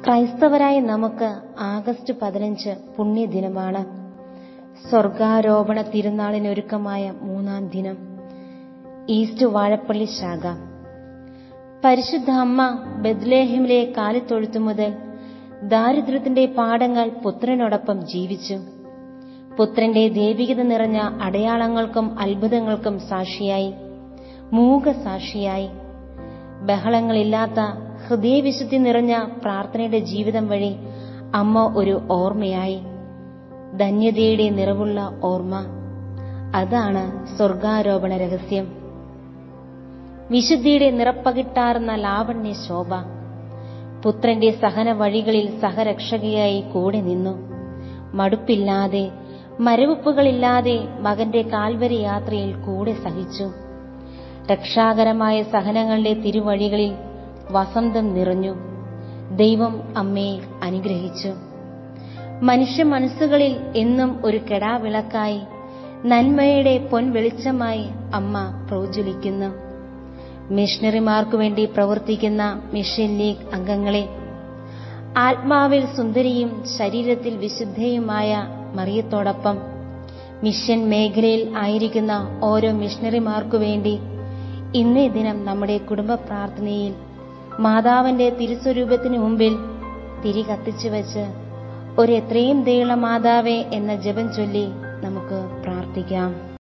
ക്രൈസ്തവരായ നമുക്ക് ആഗസ്റ്റ് പതിനഞ്ച് പുണ്യദിനമാണ് സ്വർഗാരോപണ തിരുനാളിനൊരുക്കമായ മൂന്നാം ദിനം ഈസ്റ്റ് വാഴപ്പള്ളി ശാഖ പരിശുദ്ധ അമ്മ ബദ്ലേഹിമിലെ കാലിത്തൊഴുത്തു മുതൽ ദാരിദ്ര്യത്തിന്റെ പാഠങ്ങൾ പുത്രനോടൊപ്പം ജീവിച്ചു പുത്രന്റെ ദൈവികത നിറഞ്ഞ അടയാളങ്ങൾക്കും അത്ഭുതങ്ങൾക്കും സാക്ഷിയായി മൂകസാക്ഷിയായി ബഹളങ്ങളില്ലാത്ത ഹൃദയവിശുദ്ധി നിറഞ്ഞ പ്രാർത്ഥനയുടെ ജീവിതം വഴി അമ്മ ഒരു ഓർമ്മയായി ധന്യതയുടെ നിറവുള്ള ഓർമ്മ അതാണ് സ്വർഗാരോപണ രഹസ്യം വിശുദ്ധിയുടെ നിറപ്പകിട്ടാർന്ന ലാവണ്യ ശോഭ പുത്രന്റെ സഹന വഴികളിൽ സഹരക്ഷകയായി കൂടെ നിന്നു മടുപ്പില്ലാതെ മരവിപ്പുകളില്ലാതെ മകന്റെ കാൽവരി യാത്രയിൽ കൂടെ സഹിച്ചു രക്ഷാകരമായ സഹനങ്ങളുടെ തിരുവഴികളിൽ വസന്തം നിറഞ്ഞു ദൈവം അമ്മയെ അനുഗ്രഹിച്ചു മനുഷ്യ മനസ്സുകളിൽ എന്നും ഒരു കെടാവിളക്കായി നന്മയുടെ പൊൻവെളിച്ചമായി അമ്മ പ്രോജ്വലിക്കുന്നു മിഷണറിമാർക്കു വേണ്ടി പ്രവർത്തിക്കുന്ന മിഷൻ ലീഗ് അംഗങ്ങളെ ആത്മാവിൽ സുന്ദരിയും ശരീരത്തിൽ വിശുദ്ധയുമായ മറിയത്തോടൊപ്പം മിഷൻ മേഖലയിൽ ആയിരിക്കുന്ന ഓരോ മിഷണറിമാർക്കു വേണ്ടി ഇന്നേ ദിനം നമ്മുടെ കുടുംബ പ്രാർത്ഥനയിൽ മാതാവിന്റെ തിരുസ്വരൂപത്തിനു മുമ്പിൽ തിരി കത്തിച്ചു വെച്ച് ഒരു എത്രയും ദയുള്ള മാതാവേ എന്ന ജപം ചൊല്ലി നമുക്ക് പ്രാർത്ഥിക്കാം